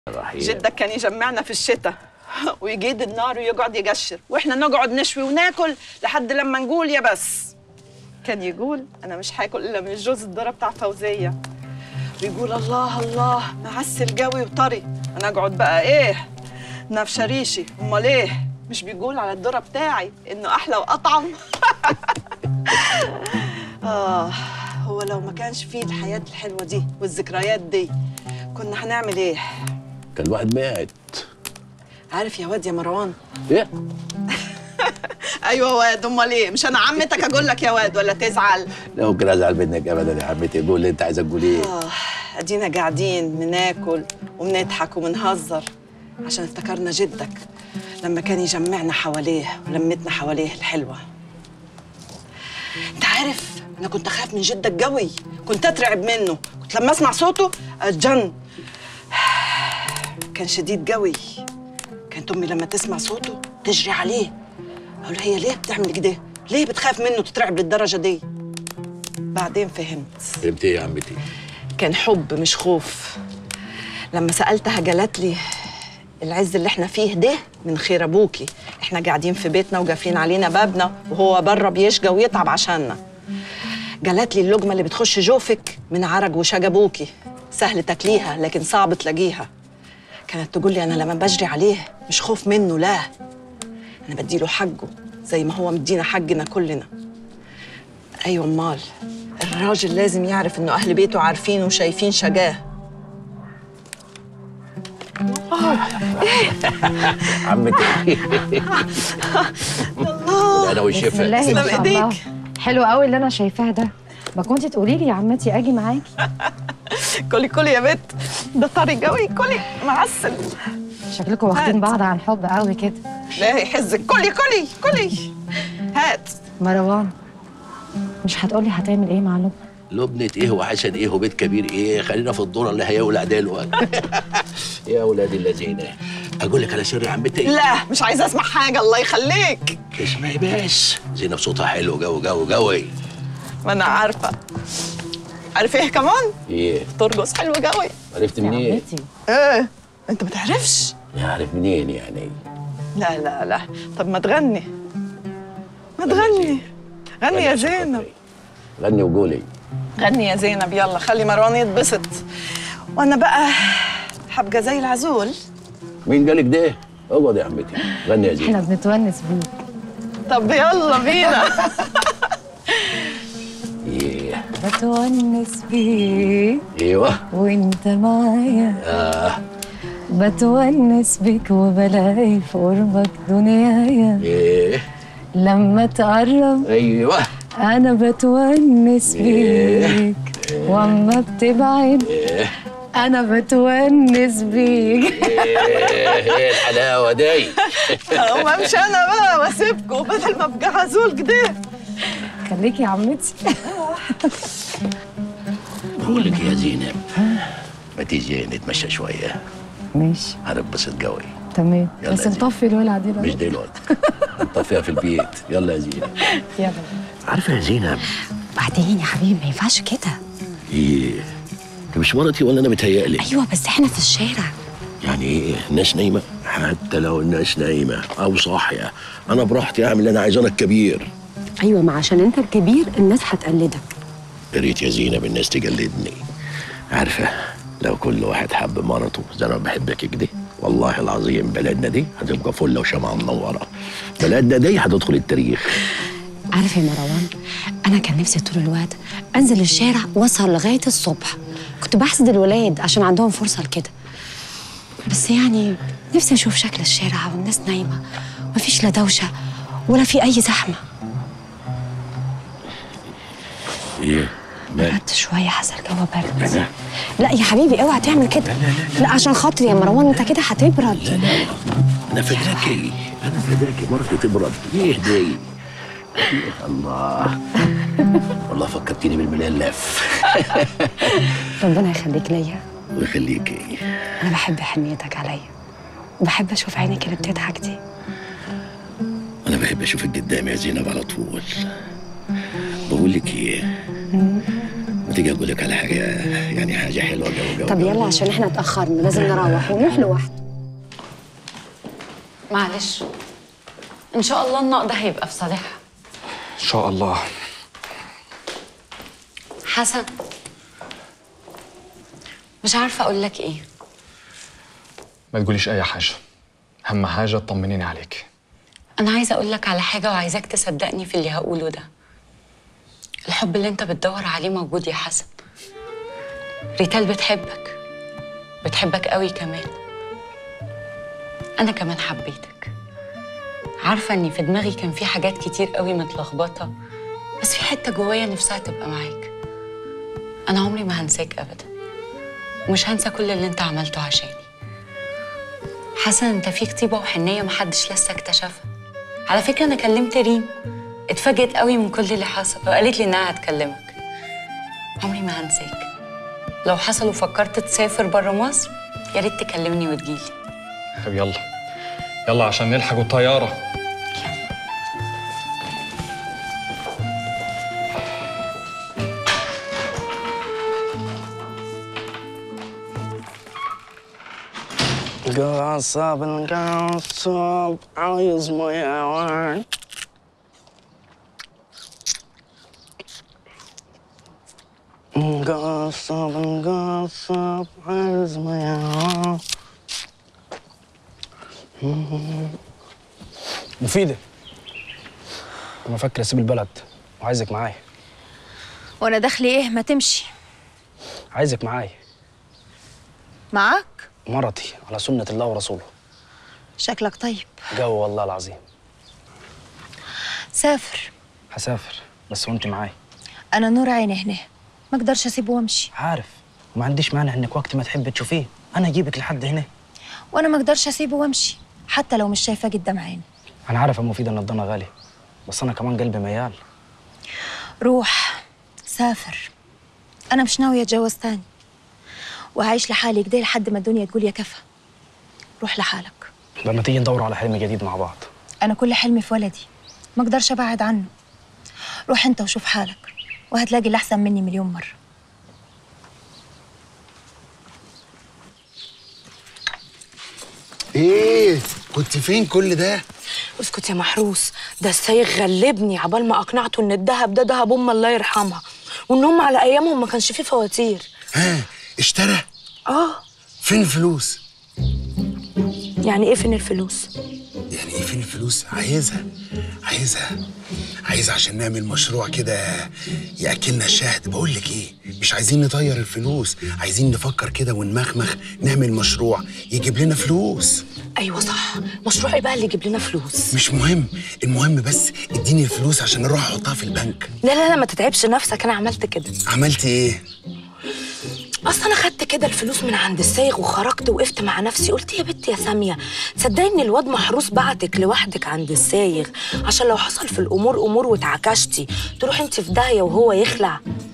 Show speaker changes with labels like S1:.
S1: رحيل
S2: جدك كان يجمعنا في الشتاء ويجيد النار ويقعد يقشر واحنا نقعد نشوي وناكل لحد لما نقول يا بس كان يقول انا مش هاكل الا من الجوز الذره بتاع فوزيه ويقول الله الله معسل قوي وطري انا اقعد بقى ايه نفشه ريشي امال ايه مش بيقول على الذره بتاعي انه احلى واطعم اه هو لو ما كانش فيه الحياه الحلوه دي والذكريات دي كنا هنعمل ايه
S1: كان الواحد مات
S2: عارف يا واد يا مروان
S1: ايه
S2: ايوه واد امال ايه مش انا عمتك اقول لك يا واد ولا تزعل
S1: لا ممكن ازعل منك ابدا يا عمتي قول اللي انت عايزه تقول ايه
S2: اه ادينا قاعدين بناكل وبنضحك وبنهزر عشان افتكرنا جدك لما كان يجمعنا حواليه ولمتنا حواليه الحلوه انت عارف انا كنت اخاف من جدك قوي كنت اترعب منه كنت لما اسمع صوته اتجن كان شديد قوي كانت امي لما تسمع صوته تجري عليه اقول هي ليه بتعمل كده ليه بتخاف منه تترعب للدرجه دي بعدين فهمت
S1: فهمت ايه يا عمتي
S2: كان حب مش خوف لما سألتها قالت لي العز اللي احنا فيه ده من خير ابوكي احنا قاعدين في بيتنا وقافلين علينا بابنا وهو بره بيشقى ويتعب عشاننا قالت لي اللقمه اللي بتخش جوفك من عرق وشق ابوكي سهل تاكليها لكن صعب تلاقيها كانت تقول لي انا لما بجري عليه مش خوف منه لا انا بديله حقه زي ما هو مدينا حقنا كلنا ايوه امال الراجل لازم يعرف انه اهل بيته عارفين وشايفين شجاه
S1: عمتي
S2: الله
S1: انا
S3: بسم
S1: والشفا
S3: الله
S2: تسلم
S3: ما شاء
S2: إيديك.
S3: الله حلو قوي اللي انا شايفاه ده ما كنتي تقولي لي يا عمتي اجي معاكي
S2: كلي كلي يا بت ده طري قوي كلي معسل
S3: شكلكم واخدين
S2: هات.
S3: بعض عن حب قوي كده
S2: لا يحزك كلي كلي كلي هات
S3: مروان مش هتقولي هتعمل ايه مع لبنى
S1: لبنة ايه وحسن ايه وبيت كبير ايه خلينا في الدورة اللي هيولع دلوقتي يا اولاد الذين اقول لك على سر يا عمتي
S2: لا مش عايزه اسمع حاجه الله يخليك
S1: اسمعي بس زينب صوتها حلو جو جو جوي
S2: ما انا عارفه عارف ايه كمان
S1: ايه
S2: ترقص حلو قوي
S1: عرفت
S3: يا
S1: منين
S3: عمتي
S2: ايه انت ما تعرفش
S1: يعرف منين يعني
S2: لا لا لا طب ما تغني ما تغني غني يا
S1: عشان
S2: زينب
S1: خاطري. غني وقولي
S2: غني يا زينب يلا خلي مروان يتبسط وانا بقى حبقى زي العزول
S1: مين قالك ده اقعد يا عمتي غني يا زينب
S3: احنا بنتونس بيه
S2: طب يلا بينا
S1: ايه
S3: بتونس بيه
S1: ايوه
S3: وانت معايا
S1: اه
S3: بتونس بيك وبلاقي في قربك دنيايا
S1: ايه
S3: لما تقرب
S1: ايوه
S3: انا بتونس بيك واما بتبعد
S1: ايه
S3: انا بتونس بيك
S1: ايه الحلاوه دي
S2: وما امشي انا بقى واسيبكم بدل ما ابقى عزول كده
S3: خليكي يا عمتي
S1: بقول لك يا زينب ما تيجي نتمشى شويه
S3: ماشي
S1: هنبسط قوي
S3: تمام
S1: يلا
S3: بس
S1: يا زينب.
S3: نطفي الولعه دي بقى
S1: مش دلوقتي نطفيها في البيت يلا يا زينب
S3: يلا
S1: عارفه يا زينب
S4: بعدين يا حبيبي ما ينفعش كده
S1: ايه انت مش مرتي ولا انا متهيألي
S4: ايوه بس احنا في الشارع
S1: يعني ايه الناس نايمه حتى لو الناس نايمه او صاحيه انا براحتي اعمل اللي انا عايزه انا الكبير
S4: ايوه ما عشان انت الكبير الناس هتقلدك
S1: يا ريت يا زينب الناس تجلدني عارفه لو كل واحد حب مرته زي ما بحبك كده والله العظيم بلدنا دي هتبقى فله وشمعة منوره بلدنا دي هتدخل التاريخ
S4: عارف يا مروان انا كان نفسي طول الوقت انزل الشارع واسهر لغايه الصبح كنت بحسد الولاد عشان عندهم فرصه لكده بس يعني نفسي اشوف شكل الشارع والناس نايمه مفيش لا دوشه ولا في اي زحمه
S1: ايه مال
S4: قعدت شويه حاسه الجو برد لا يا حبيبي اوعى تعمل كده لا عشان خاطري يا مروان انت كده هتبرد
S1: انا فداكي انا فداكي مرتي تبرد ايه دي الله والله فكرتيني بالمللف
S4: ربنا يخليك ليا
S1: ويخليكي
S4: انا بحب حنيتك عليا وبحب اشوف عينك اللي بتضحك دي
S1: انا بحب اشوفك قدامي يا زينب على طول بقول لك ايه ما تيجي اقول لك على حاجه يعني حاجه حلوه جو جو
S4: طب
S1: جو.
S4: يلا عشان احنا اتاخرنا لازم نروح ونروح لوحده معلش ان شاء الله النقد هيبقى في صالحها
S5: ان شاء الله
S4: حسن مش عارفه اقول لك ايه
S5: ما تقوليش اي حاجه اهم حاجه تطمنيني عليك
S4: انا عايزه اقول لك على حاجه وعايزاك تصدقني في اللي هقوله ده الحب اللي انت بتدور عليه موجود يا حسن ريتال بتحبك بتحبك قوي كمان انا كمان حبيتك عارفه اني في دماغي كان في حاجات كتير قوي متلخبطه بس في حته جوايا نفسها تبقى معاك انا عمري ما هنساك ابدا ومش هنسى كل اللي انت عملته عشاني حسن انت فيك طيبه وحنيه محدش لسه اكتشفها على فكره انا كلمت ريم اتفاجئت قوي من كل اللي حصل وقالت لي انها هتكلمك عمري ما هنساك لو حصل وفكرت تسافر بره مصر يا ريت تكلمني وتجيلي
S5: طب يلا يلا عشان نلحق الطياره
S6: قصب القصب عايز مية قصب القصب عايز مية مفيدة أنا فاكر أسيب البلد وعايزك معايا
S7: وانا دخلي ايه ما تمشي
S6: عايزك معايا
S7: معاك
S6: مرتي على سنة الله ورسوله
S7: شكلك طيب
S6: جو والله العظيم
S7: سافر
S6: هسافر بس وانت معايا
S7: انا نور عيني هنا ما اقدرش اسيبه وامشي
S6: عارف وما عنديش مانع انك وقت ما تحب تشوفيه انا اجيبك لحد هنا
S7: وانا ما اقدرش اسيبه وامشي حتى لو مش شايفاه قدام عيني
S6: انا عارف يا مفيدة ان الضنا غالي بس انا كمان قلبي ميال
S7: روح سافر انا مش ناويه اتجوز تاني وهعيش لحالي كده لحد ما الدنيا تقول يا كفى روح لحالك
S6: لما تيجي ندور على حلم جديد مع بعض
S7: انا كل حلمي في ولدي ما اقدرش ابعد عنه روح انت وشوف حالك وهتلاقي اللي احسن مني مليون مره
S8: ايه كنت فين كل ده
S9: اسكت يا محروس ده السايق غلبني عبال ما اقنعته ان الدهب ده دهب ام الله يرحمها وان هم على ايامهم ما كانش فيه فواتير
S8: ها اشترى
S9: اه
S8: فين الفلوس
S9: يعني ايه فين الفلوس
S8: يعني ايه فين الفلوس عايزها عايزها عايزها عشان نعمل مشروع كده ياكلنا الشهد بقول لك ايه مش عايزين نطير الفلوس عايزين نفكر كده ونمخمخ نعمل مشروع يجيب لنا فلوس
S9: ايوه صح مشروع ايه بقى اللي يجيب لنا فلوس
S8: مش مهم المهم بس اديني الفلوس عشان اروح احطها في البنك
S9: لا لا لا ما تتعبش نفسك انا عملت كده
S8: عملت ايه
S9: اصل انا خدت كده الفلوس من عند السايغ وخرجت وقفت مع نفسي قلت يا بنت يا ساميه تصدقي ان الواد محروس بعتك لوحدك عند السايغ عشان لو حصل في الامور امور واتعكشتي تروحي انت في داهيه وهو يخلع